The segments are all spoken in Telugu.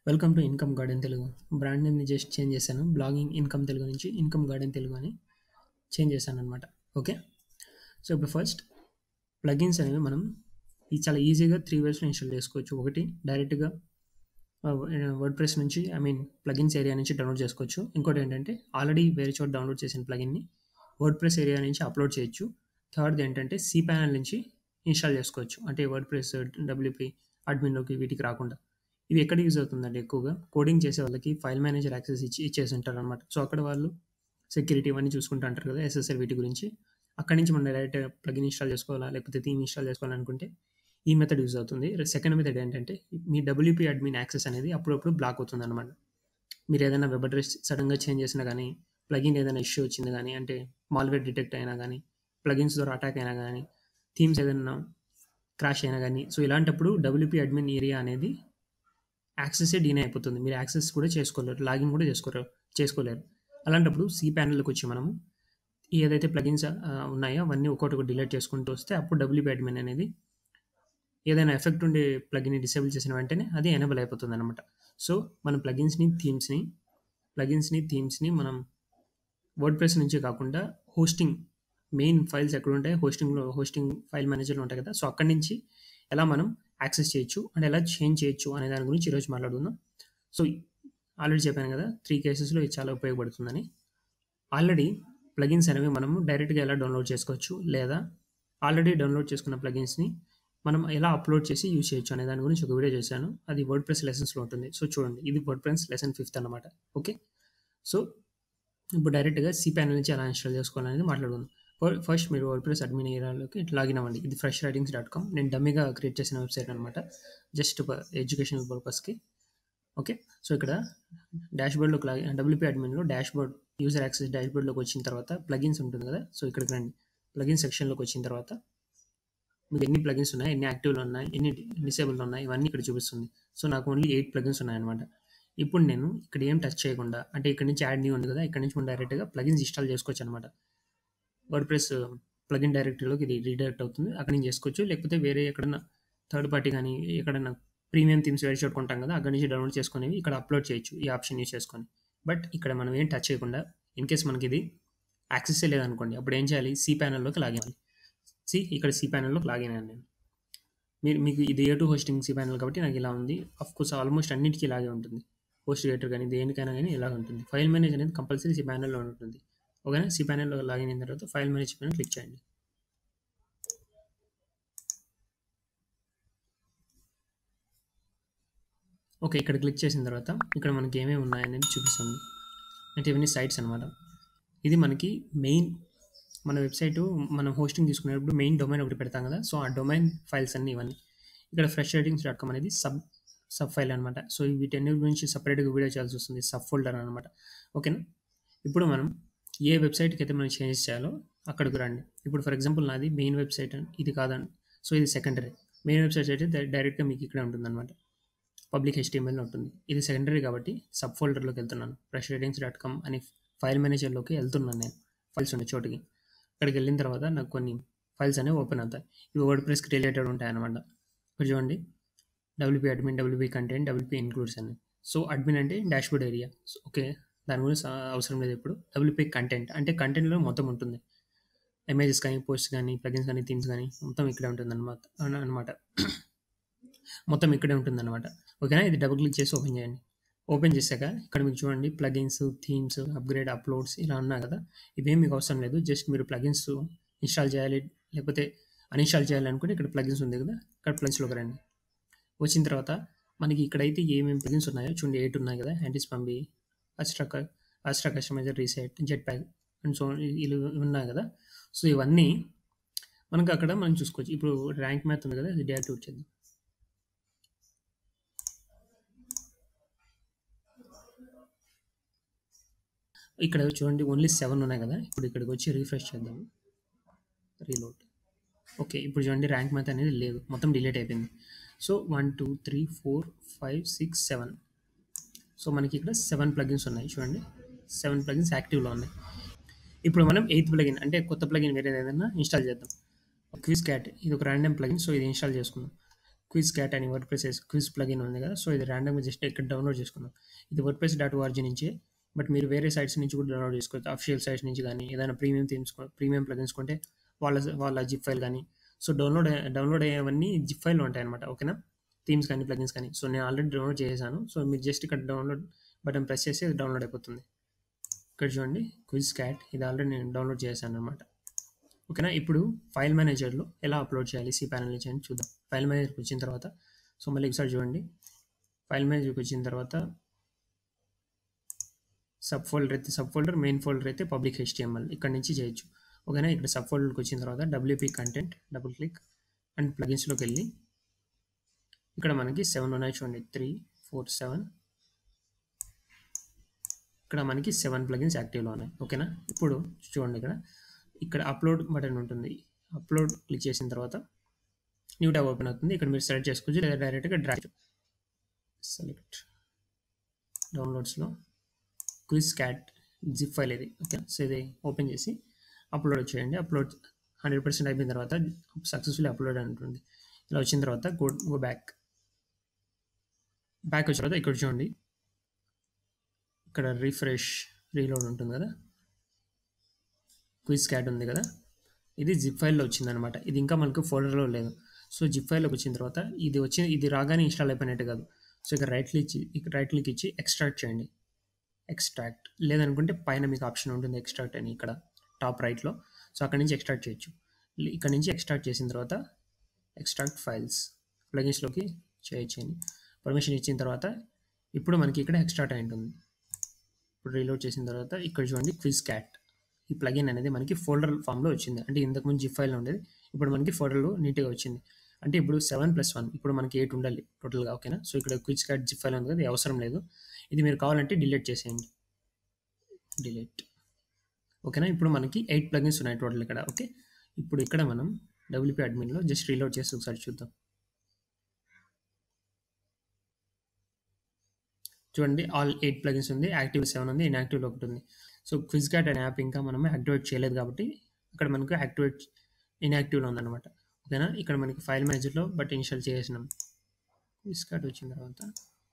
welcome to income garden Telugu brand నేమ్ని జస్ట్ చేంజ్ చేశాను బ్లాగింగ్ ఇన్కమ్ తెలుగు నుంచి ఇన్కమ్ గార్డెన్ తెలుగు అని చేంజ్ చేశాను అనమాట ఓకే సో ఇప్పుడు ఫస్ట్ ప్లగిన్స్ అనేవి మనం ఇది చాలా ఈజీగా త్రీ వేస్లో ఇన్స్టాల్ చేసుకోవచ్చు ఒకటి డైరెక్ట్గా వర్డ్ ప్రెస్ నుంచి ఐ మీన్ ప్లగిన్స్ ఏరియా నుంచి డౌన్లోడ్ చేసుకోవచ్చు ఇంకోటి ఏంటంటే ఆల్రెడీ వేరే చోట డౌన్లోడ్ చేసిన ప్లగిన్ని వర్డ్ ప్రెస్ ఏరియా నుంచి అప్లోడ్ చేయొచ్చు థర్డ్ ఏంటంటే సి ప్యానల్ నుంచి ఇన్స్టాల్ చేసుకోవచ్చు అంటే వర్డ్ ప్రెస్ డబ్ల్యూపీ అడ్మిన్లోకి వీటికి రాకుండా ఇవి ఎక్కడ యూజ్ అవుతుందండి ఎక్కువగా కోడింగ్ చేసే వాళ్ళకి ఫైల్ మేనేజర్ యాక్సెస్ ఇచ్చి ఇచ్చేసి ఉంటారు అనమాట సో అక్కడ వాళ్ళు సెక్యూరిటీ ఇవన్నీ చూసుకుంటూ అంటారు కదా ఎస్ఎస్ఎల్ వీటి గురించి అక్కడి నుంచి మనం డైరెక్ట్ ప్లగిన్ ఇన్స్టాల్ చేసుకోవాలా లేకపోతే థీమ్ ఇన్స్టాల్ చేసుకోవాలనుకుంటే ఈ మెథడ్ యూజ్ అవుతుంది సెకండ్ మెథడ్ ఏంటంటే మీ డబ్ల్యూపీ అడ్మిన్ యాక్సెస్ అనేది అప్పుడప్పుడు బ్లాక్ అవుతుంది అనమాట మీరు ఏదైనా వెబ్ అడ్రస్ సడన్గా చేంజ్ చేసినా కానీ ప్లగిన్ ఏదైనా ఇష్యూ వచ్చింది కానీ అంటే మాల్వేర్ డిటెక్ట్ అయినా కానీ ప్లగిన్స్ ద్వారా అటాక్ అయినా కానీ థీమ్స్ ఏదైనా క్రాష్ అయినా కానీ సో ఇలాంటప్పుడు డబ్ల్యూపీ అడ్మిన్ ఏరియా అనేది యాక్సెస్ డీనే అయిపోతుంది మీరు యాక్సెస్ కూడా చేసుకోలేరు లాగిన్ కూడా చేసుకోలేరు చేసుకోలేరు అలాంటప్పుడు సి ప్యానల్కి వచ్చి మనము ఏదైతే ప్లగిన్స్ ఉన్నాయో అవన్నీ ఒక్కొక్కటి డిలీట్ చేసుకుంటూ వస్తే అప్పుడు డబ్ల్యూపీ అడ్మిన్ అనేది ఏదైనా ఎఫెక్ట్ ఉండే ప్లగిన్ని డిసేబుల్ చేసిన వెంటనే అది ఎనేబుల్ అయిపోతుంది అనమాట సో మన ప్లగిన్స్ని థీమ్స్ని ప్లగిన్స్ని థీమ్స్ని మనం వర్డ్ ప్రెస్ నుంచి కాకుండా హోస్టింగ్ మెయిన్ ఫైల్స్ ఎక్కడ ఉంటాయి హోస్టింగ్లో హోస్టింగ్ ఫైల్ మేనేజర్లో ఉంటాయి కదా సో అక్కడి నుంచి ఎలా మనం యాక్సెస్ చేయొచ్చు అండ్ ఎలా చేంజ్ చేయొచ్చు అనే దాని గురించి ఈరోజు మాట్లాడుకుందాం సో ఆల్రెడీ చెప్పాను కదా త్రీ కేసెస్లో ఇది చాలా ఉపయోగపడుతుందని ఆల్రెడీ ప్లగిన్స్ అనేవి మనము డైరెక్ట్గా ఎలా డౌన్లోడ్ చేసుకోవచ్చు లేదా ఆల్రెడీ డౌన్లోడ్ చేసుకున్న ప్లగిన్స్ని మనం ఎలా అప్లోడ్ చేసి యూజ్ చేయొచ్చు అనే దాని గురించి ఒక వీడియో చేశాను అది వర్డ్ ప్రెస్ లెసన్స్లో ఉంటుంది సో చూడండి ఇది వర్డ్ ప్రెస్ లెసన్ ఫిఫ్త్ అనమాట ఓకే సో ఇప్పుడు డైరెక్ట్గా సి ప్యానల్ నుంచి ఎలా ఇన్స్టాల్ చేసుకోవాలనేది మాట్లాడుకుందాం ఫస్ట్ మీరు వర్డ్ ప్రెస్ అడ్మిన్ ఏరియాలోకి లాగిన్ అవ్వండి ఇది ఫ్రెష్ రైటింగ్స్ డాట్ కామ్ నేను డమ్మీగా క్రియేట్ చేసిన వెబ్సైట్ అనమాట జస్ట్ ఎడ్యుకేషనల్ పర్పస్కి ఓకే సో ఇక్కడ డాష్ బోర్డ్లోకి లాగిన్ డబ్ల్యూపీ అడ్మిన్లో డాష్ బోర్డ్ యూజర్ యాక్సెస్ డాష్ బోర్డ్లోకి వచ్చిన తర్వాత ప్లగిన్స్ ఉంటుంది కదా సో ఇక్కడికి రండి ప్లగిన్ సెక్షన్లోకి వచ్చిన తర్వాత మీకు ఎన్ని ప్లగిన్స్ ఉన్నాయి ఎన్ని యాక్టివ్లో ఉన్నాయి ఎన్ని డిసేబుల్లో ఉన్నాయి ఇవన్నీ ఇక్కడ చూపిస్తుంది సో నాకు ఓన్లీ ఎయిట్ ప్లగిన్స్ ఉన్నాయన్నమాట ఇప్పుడు నేను ఇక్కడ ఏం టచ్ చేయకుండా అంటే ఇక్కడ నుంచి యాడ్ న్యూ ఉంది కదా ఇక్కడ నుంచి మనం డైరెక్ట్గా ప్లగిన్స్ ఇన్స్టాల్ చేసుకోవచ్చు అనమాట వర్డ్ ప్రెస్ ప్లగిన్ డైరెక్టరీలోకి ఇది రీడైరెక్ట్ అవుతుంది అక్కడ నుంచి చేసుకోవచ్చు లేకపోతే వేరే ఎక్కడన్నా థర్డ్ పార్టీ కానీ ఎక్కడన్నా ప్రీమియం థీమ్స్ వేరే చోటు కొంటాం కదా అక్కడ నుంచి డౌన్లోడ్ చేసుకుని ఇక్కడ అప్లోడ్ చేయొచ్చు ఈ ఆప్షన్ యూస్ చేసుకొని బట్ ఇక్కడ మనం ఏం టచ్ చేయకుండా ఇన్ కేస్ మనకి ఇది యాక్సెస్ లేదనుకోండి అప్పుడు ఏం చేయాలి సి ప్యానల్లోకి లాగిన్ సి ఇక్కడ సి ప్యానల్లోకి లాగిన్ అయ్యాను నేను మీరు మీకు ఇది A two hosting cPanel కాబట్టి నాకు ఇలా ఉంది అఫ్ కోర్స్ ఆల్మోస్ట్ అన్నిటికీ ఇలాగే ఉంటుంది హోస్ట్ గేటర్ కానీ దేనికైనా కానీ ఇలా ఉంటుంది ఫైల్ మేనేజ్ అనేది కంపల్సరీ సి ప్యానల్లో ఉంటుంది ఓకేనా సి ప్యానల్లో లాగిన్ అయిన తర్వాత ఫైల్ మేనేజ్ పైన క్లిక్ చేయండి ఓకే ఇక్కడ క్లిక్ చేసిన తర్వాత ఇక్కడ మనకి ఏమేమి ఉన్నాయనేది చూపిస్తుంది అంటే ఇవన్నీ సైట్స్ అనమాట ఇది మనకి మెయిన్ మన వెబ్సైట్ మనం హోస్టింగ్ తీసుకునేటప్పుడు మెయిన్ డొమైన్ ఒకటి పెడతాం కదా సో ఆ డొమైన్ ఫైల్స్ అన్నీ ఇవన్నీ ఇక్కడ ఫ్రెష్ రైటింగ్స్ డాట్ కామ్ అనేది సబ్ సబ్ ఫైల్ అనమాట సో వీటన్ని గురించి సపరేట్గా వీడియో చేయాల్సి వస్తుంది సబ్ ఫోల్డర్ అనమాట ఓకేనా ఇప్పుడు మనం ఏ వెబ్సైట్కి అయితే మనం చేంజెస్ చేయాలో అక్కడికి రండి ఇప్పుడు ఫర్ ఎగ్జాంపుల్ నాది మెయిన్ వెబ్సైట్ ఇది కాదండి సో ఇది సెకండరీ మెయిన్ వెబ్సైట్ అయితే డైరెక్ట్గా మీకు ఇక్కడే ఉంటుంది అనమాట పబ్లిక్ హెచ్టిఎంఎల్ ఉంటుంది ఇది సెకండరీ కాబట్టి సబ్ ఫోల్డర్లోకి వెళ్తున్నాను ఫ్రెష్ రైటింగ్స్ డాట్ కామ్ అని ఫైల్ మేనేజర్లోకి వెళ్తున్నాను నేను ఫైల్స్ ఉండే చోటుకి అక్కడికి వెళ్ళిన తర్వాత నాకు కొన్ని ఫైల్స్ అనేవి ఓపెన్ అవుతాయి ఇవి వర్డ్ ప్రెస్కి రిలేటెడ్ ఉంటాయి అనమాట ఇప్పుడు చూడండి WP admin WP content WP includes అని సో అడ్మిన్ అంటే డాష్బోర్డ్ ఏరియా ఓకే దాని గురించి అవసరం లేదు ఇప్పుడు డబ్ల్యూపీ కంటెంట్ అంటే కంటెంట్లో మొత్తం ఉంటుంది ఇమేజెస్ కానీ పోస్ట్ కానీ ప్లగిన్స్ కానీ థీమ్స్ కానీ మొత్తం ఇక్కడే ఉంటుంది అనమాట అనమాట మొత్తం ఇక్కడే ఉంటుంది అనమాట ఓకేనా ఇది డబుల్ క్లిక్ చేసి ఓపెన్ చేయండి ఓపెన్ చేశాక ఇక్కడ మీకు చూడండి ప్లగిన్స్ థీమ్స్ అప్గ్రేడ్ అప్లోడ్స్ ఇలా ఉన్నాయి కదా ఇవేం మీకు అవసరం లేదు జస్ట్ మీరు ప్లగిన్స్ ఇన్స్టాల్ చేయాలి లేకపోతే అన్ఇన్స్టాల్ చేయాలి అనుకుంటే ఇక్కడ ప్లగిన్స్ ఉంది కదా ఇక్కడ ప్లగిన్స్లోకి రండి వచ్చిన తర్వాత మనకి ఇక్కడైతే ఏమేమి ప్లగిన్స్ ఉన్నాయో చూడండి ఎయిట్ ఉన్నాయి కదా Antispam Bee Astra Astra customizer reset Jetpack and so ఇవి ఉన్నాయి కదా సో ఇవన్నీ మనకు అక్కడ మనం చూసుకోవచ్చు ఇప్పుడు ర్యాంక్ మ్యాథ్ ఉంది కదా ఇది డియాక్టివేట్ చేద్దాం ఇక్కడ చూడండి ఓన్లీ సెవెన్ ఉన్నాయి కదా ఇప్పుడు ఇక్కడికి వచ్చి రీఫ్రెష్ చేద్దాం రీలోడ్ ఓకే ఇప్పుడు చూడండి ర్యాంక్ మ్యాథ్ అనేది లేదు మొత్తం డిలీట్ అయిపోయింది so one two three four five six seven so మనకి ఇక్కడ సెవెన్ ప్లగిన్స్ ఉన్నాయి చూడండి సెవెన్ ప్లగిన్స్ యాక్టివ్లో ఉన్నాయి ఇప్పుడు మనం ఎయిత్ ప్లగిన్ అంటే కొత్త ప్లగిన్ వేరే ఏదైనా ఇన్స్టాల్ చేద్దాం క్విజ్ క్యాట్ ఇది ఒక ర్యాండమ్ ప్లగిన్ సో ఇది ఇన్స్టాల్ చేసుకుందాం క్విజ్ క్యాట్ అని వర్డ్ ప్రెస్ క్విజ్ ప్లగిన్ ఉంది కదా సో ఇది ర్యాండమ్గా జస్ట్ ఇక్కడ డౌన్లోడ్ చేసుకున్నాం ఇది వర్డ్ ప్రెస్ డాట్ ఓఆర్జీ నుంచే బట్ మీరు వేరే సైట్స్ నుంచి కూడా డౌన్లోడ్ చేసుకోవచ్చు అఫిషియల్ సైట్స్ నుంచి కానీ ఏదైనా ప్రీమియం థీమ్స్ ప్రీమియం ప్లగిన్స్ కొంటే వాళ్ళ వాళ్ళ జిప్ ఫైల్ కానీ సో డౌన్లోడ్ డౌన్లోడ్ అయ్యేవన్నీ జిప్ ఫైల్లో ఉంటాయి అనమాట ఓకేనా థీమ్స్ కానీ ప్లగిన్స్ కానీ సో నేను ఆల్రెడీ డౌన్లోడ్ చేసేసాను సో మీరు జస్ట్ ఇక్కడ డౌన్లోడ్ బటన్ ప్రెస్ చేసి అది డౌన్లోడ్ అయిపోతుంది ఇక్కడ చూడండి క్విజ్ క్యాట్ ఇది ఆల్రెడీ నేను డౌన్లోడ్ చేశాను అనమాట ఓకేనా ఇప్పుడు ఫైల్ మేనేజర్లో ఎలా అప్లోడ్ చేయాలి సి ప్యానల్ నుంచి అని చూద్దాం ఫైల్ మేనేజర్కి వచ్చిన తర్వాత సో మళ్ళీ ఒకసారి చూడండి ఫైల్ మేనేజర్కి వచ్చిన తర్వాత సబ్ ఫోల్డర్ అయితే సబ్ ఫోల్డర్ మెయిన్ ఫోల్డర్ అయితే పబ్లిక్ హెచ్టిఎంఎల్ ఇక్కడ నుంచి చేయొచ్చు ఓకేనా ఇక్కడ సబ్ ఫోల్డర్కి వచ్చిన తర్వాత WP content double click and ప్లగిన్స్లోకి వెళ్ళి ఇక్కడ మనకి సెవెన్ ఉన్నాయి చూడండి త్రీ ఫోర్ సెవెన్ ఇక్కడ మనకి సెవెన్ ప్లగిన్స్ యాక్టివ్లో ఉన్నాయి ఓకేనా ఇప్పుడు చూడండి ఇక్కడ ఇక్కడ అప్లోడ్ బటన్ ఉంటుంది అప్లోడ్ క్లిక్ చేసిన తర్వాత న్యూ ట్యాబ్ ఓపెన్ అవుతుంది ఇక్కడ మీరు సెలెక్ట్ చేసుకోవచ్చు లేదా డైరెక్ట్గా డ్రాగ్ సెలెక్ట్ డౌన్లోడ్స్లో క్విజ్ క్యాట్ జిప్ ఫైల్ ఇది ఓకే సో ఇది ఓపెన్ చేసి అప్లోడ్ చేయండి అప్లోడ్ హండ్రెడ్ పర్సెంట్ అయిపోయిన తర్వాత సక్సెస్ఫుల్లీ అప్లోడ్ అని ఉంటుంది ఇలా వచ్చిన తర్వాత గో గో బ్యాక్ బ్యాక్ వచ్చిన తర్వాత ఇక్కడ చూడండి ఇక్కడ రిఫ్రెష్ రీలోడ్ ఉంటుంది కదా క్విజ్ క్యాట్ ఉంది కదా ఇది జిప్ ఫైల్లో వచ్చిందనమాట ఇది ఇంకా మనకు ఫోల్డర్లో లేదు సో జిప్ ఫైల్లోకి వచ్చిన తర్వాత ఇది వచ్చి ఇది రాగానే ఇన్స్టాల్ అయిపోయినట్టు కాదు సో ఇక్కడ రైట్ క్లిక్ ఇక్కడ రైట్ క్లిక్ ఇచ్చి ఎక్స్ట్రాక్ట్ చేయండి ఎక్స్ట్రాక్ట్ లేదనుకుంటే పైన మీకు ఆప్షన్ ఉంటుంది ఎక్స్ట్రాక్ట్ అని ఇక్కడ టాప్ రైట్లో సో అక్కడ నుంచి ఎక్స్ట్రాక్ట్ చేయొచ్చు ఇక్కడ నుంచి ఎక్స్ట్రాక్ట్ చేసిన తర్వాత ఎక్స్ట్రాక్ట్ ఫైల్స్ ప్లగిన్స్లోకి చేయొచ్చని పర్మిషన్ ఇచ్చిన తర్వాత ఇప్పుడు మనకి ఇక్కడ ఎక్స్ట్రాక్ట్ అయి ఉంటుంది ఇప్పుడు రీలోడ్ చేసిన తర్వాత ఇక్కడ చూడండి క్విజ్ క్యాట్ ఈ ప్లగిన్ అనేది మనకి ఫోల్డర్ ఫామ్లో వచ్చింది అంటే ఇంతకుముందు జిప్ ఫైల్ ఉండేది ఇప్పుడు మనకి ఫోల్డర్లో నీట్గా వచ్చింది అంటే ఇప్పుడు సెవెన్ ప్లస్ వన్ ఇప్పుడు మనకి ఎయిట్ ఉండాలి టోటల్గా ఓకేనా సో ఇక్కడ క్విజ్ క్యాట్ జిప్ ఫైల్ ఉంది కదా అవసరం లేదు ఇది మీరు కావాలంటే డిలీట్ చేసేయండి డిలీట్ ఓకేనా ఇప్పుడు మనకి ఎయిట్ ప్లగిన్స్ ఉన్నాయి టోటల్ ఇక్కడ ఓకే ఇప్పుడు ఇక్కడ మనం డబ్ల్యూపీ అడ్మిన్లో జస్ట్ రీలోడ్ చేసి ఒకసారి చూద్దాం చూడండి ఆల్ ఎయిట్ ప్లగిన్స్ ఉంది యాక్టివ్ సెవెన్ ఉంది ఇన్యాక్టివ్లో ఒకటి ఉంది సో క్విజ్ క్యాట్ అనే యాప్ ఇంకా మనం యాక్టివేట్ చేయలేదు కాబట్టి ఇక్కడ మనకు యాక్టివేట్ ఇన్యాక్టివ్లో ఉందన్నమాట ఓకేనా ఇక్కడ మనకి ఫైల్ మేనేజర్లో బట్ ఇన్స్టాల్ చేసినాం క్విజ్ క్యాట్ వచ్చిన తర్వాత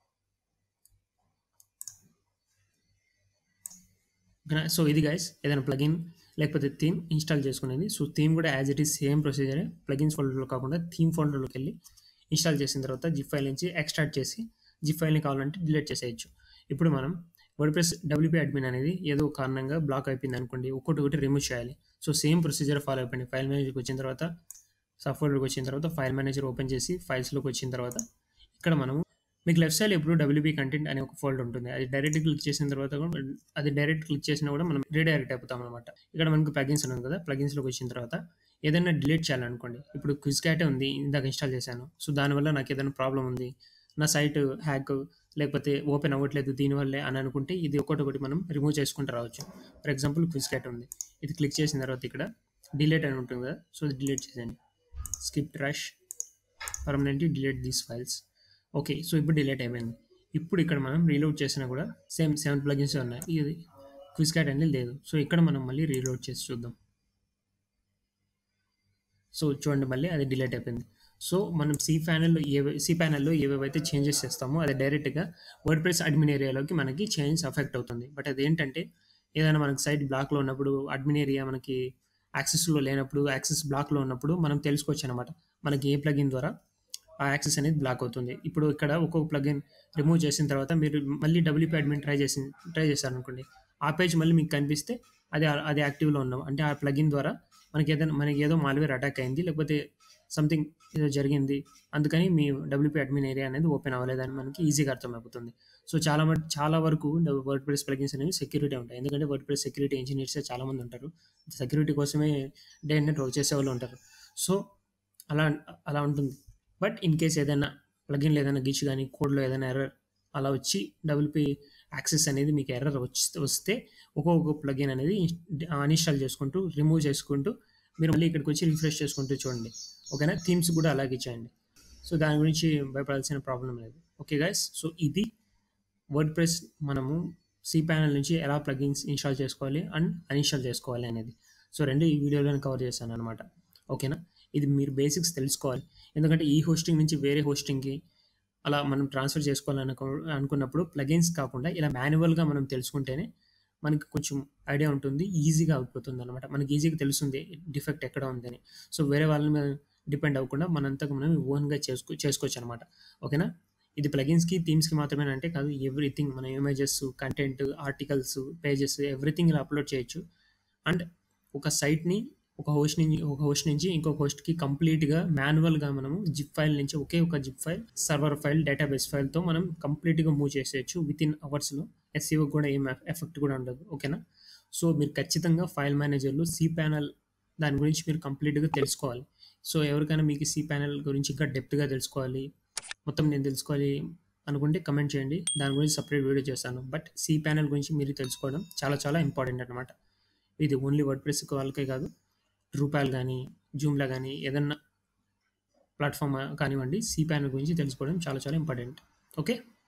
ఓకేనా సో ఇది గైస్ ఏదైనా ప్లగిన్ లేకపోతే థీమ్ ఇన్స్టాల్ చేసుకునేది సో థీమ్ కూడా యాజ్ ఇట్ ఈస్ సేమ్ ప్రొసీజరే ప్లగిన్స్ ఫోల్డర్లో కాకుండా థీమ్ ఫోల్డర్లోకి వెళ్ళి ఇన్స్టాల్ చేసిన తర్వాత జిప్ ఫైల్ నుంచి ఎక్స్ట్రాక్ట్ చేసి జిప్ ఫైల్ని కావాలంటే డిలీట్ చేసేయచ్చు ఇప్పుడు మనం వర్డ్ ప్రెస్ డబ్ల్యూపీ అడ్మిన్ అనేది ఏదో కారణంగా బ్లాక్ అయిపోయింది అనుకోండి ఒక్కొక్కటి ఒకటి రిమూవ్ చేయాలి సో సేమ్ ప్రొసీజర్ ఫాలో అయిపోయింది ఫైల్ మేనేజర్కి వచ్చిన తర్వాత సబ్ ఫోల్డర్కి వచ్చిన తర్వాత ఫైల్ మేనేజర్ ఓపెన్ చేసి ఫైల్స్లోకి వచ్చిన తర్వాత ఇక్కడ మనము మీకు లెఫ్ట్ సైడ్ ఎప్పుడు డబ్ల్యూపీ కంటెంట్ అనే ఒక ఫోల్డర్ ఉంటుంది అది డైరెక్ట్ క్లిక్ చేసిన తర్వాత కూడా అది డైరెక్ట్ క్లిక్ చేసినా కూడా మనం రీడైరెక్ట్ అయిపోతాం అనమాట ఇక్కడ మనకు ప్లగిన్స్ ఉంది కదా ప్లగిన్స్లోకి వచ్చిన తర్వాత ఏదైనా డిలీట్ చేయాలనుకోండి ఇప్పుడు క్విజ్ క్యాటే ఉంది ఇందాక ఇన్స్టాల్ చేశాను సో దానివల్ల నాకు ఏదైనా ప్రాబ్లం ఉంది నా సైట్ హ్యాక్ లేకపోతే ఓపెన్ అవ్వట్లేదు దీనివల్లే అని అనుకుంటే ఇది ఒకటి ఒకటి మనం రిమూవ్ చేసుకుంటూ రావచ్చు ఫర్ ఎగ్జాంపుల్ క్విజ్ క్యాట్ ఉంది ఇది క్లిక్ చేసిన తర్వాత ఇక్కడ డిలీట్ అని ఉంటుంది కదా సో ఇది డిలీట్ చేసేయండి skip trash permanently delete these files okay so ఇప్పుడు డిలీట్ అయిపోయింది ఇప్పుడు ఇక్కడ మనం రీలోడ్ చేసినా కూడా సేమ్ సెవెన్ ప్లగిన్స్ ఉన్నాయి ఇది క్విజ్ క్యాట్ అనేది లేదు సో ఇక్కడ మనం మళ్ళీ రీలోడ్ చేసి చూద్దాం సో చూడండి మళ్ళీ అది డిలీట్ అయిపోయింది సో మనం సి ప్యానల్లో ఏ సి ప్యానల్లో ఏవేవైతే చేంజెస్ చేస్తామో అది డైరెక్ట్గా వర్డ్ ప్రెస్ అడ్మిన్ ఏరియాలోకి మనకి చేంజ్ అఫెక్ట్ అవుతుంది బట్ అదేంటంటే ఏదైనా మనకి సైట్ బ్లాక్లో ఉన్నప్పుడు అడ్మిన్ ఏరియా మనకి యాక్సెస్లో లేనప్పుడు యాక్సెస్ బ్లాక్లో ఉన్నప్పుడు మనం తెలుసుకోవచ్చు అనమాట మనకి ఏ ప్లగిన్ ద్వారా ఆ యాక్సెస్ అనేది బ్లాక్ అవుతుంది ఇప్పుడు ఇక్కడ ఒక్కొక్క ప్లగిన్ రిమూవ్ చేసిన తర్వాత మీరు మళ్ళీ డబ్ల్యూపీ అడ్మిన్ ట్రై చేసి ట్రై చేశారనుకోండి ఆ పేజ్ మళ్ళీ మీకు కనిపిస్తే అది అది యాక్టివ్లో ఉన్నాం అంటే ఆ ప్లగిన్ ద్వారా మనకి ఏదైనా మనకి ఏదో మాల్వేర్ అటాక్ అయింది లేకపోతే సంథింగ్ ఏదో జరిగింది అందుకని మీ డబ్ల్యూపీ అడ్మిన్ ఏరియా అనేది ఓపెన్ అవ్వలేదని మనకి ఈజీగా అర్థమైపోతుంది సో చాలా మట్ చాలా వరకు వర్డ్ ప్రెస్ ప్లగిన్స్ అనేవి సెక్యూరిటీ ఉంటాయి ఎందుకంటే వర్డ్ ప్రెస్ సెక్యూరిటీ ఇంజనీర్స్ చాలా మంది ఉంటారు సెక్యూరిటీ కోసమే డే అండ్ నైట్ వర్క్ చేసే వాళ్ళు ఉంటారు సో అలా అలా ఉంటుంది బట్ ఇన్ కేస్ ఏదైనా ప్లగిన్లో ఏదైనా గిచ్ కానీ కోడ్లో ఏదైనా ఎర్రర్ అలా వచ్చి డబ్ల్యూపీ యాక్సెస్ అనేది మీకు ఎర్రర్ వచ్చి వస్తే ఒక్కొక్క ప్లగిన్ అనేది అన్ఇన్స్టాల్ చేసుకుంటూ రిమూవ్ చేసుకుంటూ మీరు మళ్ళీ ఇక్కడికి వచ్చి రిఫ్రెష్ చేసుకుంటూ చూడండి ఓకేనా థీమ్స్ కూడా అలాగే చేయండి సో దాని గురించి భయపడాల్సిన ప్రాబ్లం లేదు ఓకే గైస్ సో ఇది వర్డ్ ప్రెస్ మనము సి ప్యానల్ నుంచి ఎలా ప్లగిన్స్ ఇన్స్టాల్ చేసుకోవాలి అండ్ అన్ఇన్స్టాల్ చేసుకోవాలి అనేది సో రెండు ఈ వీడియోలో కవర్ చేశాను అనమాట ఓకేనా ఇది మీరు బేసిక్స్ తెలుసుకోవాలి ఎందుకంటే ఈ హోస్టింగ్ నుంచి వేరే హోస్టింగ్కి అలా మనం ట్రాన్స్ఫర్ చేసుకోవాలనుకో అనుకున్నప్పుడు ప్లగిన్స్ కాకుండా ఇలా మాన్యువల్గా మనం తెలుసుకుంటేనే మనకి కొంచెం ఐడియా ఉంటుంది ఈజీగా అయిపోతుంది అనమాట మనకి ఈజీగా తెలుస్తుంది డిఫెక్ట్ ఎక్కడ ఉందని సో వేరే వాళ్ళ మీద డిపెండ్ అవ్వకుండా మనంతకు మనం ఓన్గా చేసుకో చేసుకోవచ్చు అనమాట ఓకేనా ఇది ప్లగిన్స్కి థీమ్స్కి మాత్రమే అంటే కాదు ఎవ్రీథింగ్ మన images content articles pages everything ఇలా అప్లోడ్ చేయొచ్చు అండ్ ఒక సైట్ని ఒక హోస్ట్ నుంచి ఒక హోస్ట్ నుంచి ఇంకొక హోస్ట్కి కంప్లీట్గా మాన్యువల్గా మనము జిప్ ఫైల్ నుంచి ఒకే ఒక zip file server file database ఫైల్తో మనం కంప్లీట్గా మూవ్ చేసేయచ్చు విత్ ఇన్ అవర్స్లో ఎస్సీఓ కూడా ఏం ఎఫెక్ట్ కూడా ఉండదు ఓకేనా సో మీరు ఖచ్చితంగా ఫైల్ మేనేజర్లు సి ప్యానల్ దాని గురించి మీరు కంప్లీట్గా తెలుసుకోవాలి సో ఎవరికైనా మీకు సి ప్యానల్ గురించి ఇంకా డెప్త్గా తెలుసుకోవాలి మొత్తం నేను తెలుసుకోవాలి అనుకుంటే కమెంట్ చేయండి దాని గురించి సపరేట్ వీడియో చేస్తాను బట్ సి ప్యానల్ గురించి మీరు తెలుసుకోవడం చాలా చాలా ఇంపార్టెంట్ అనమాట ఇది ఓన్లీ వర్డ్ ప్రెస్ వాళ్ళకే కాదు రూపాయలు కానీ జూమ్లా కానీ ఏదన్నా ప్లాట్ఫామ్ కానివ్వండి సి ప్యానల్ గురించి తెలుసుకోవడం చాలా చాలా ఇంపార్టెంట్ ఓకే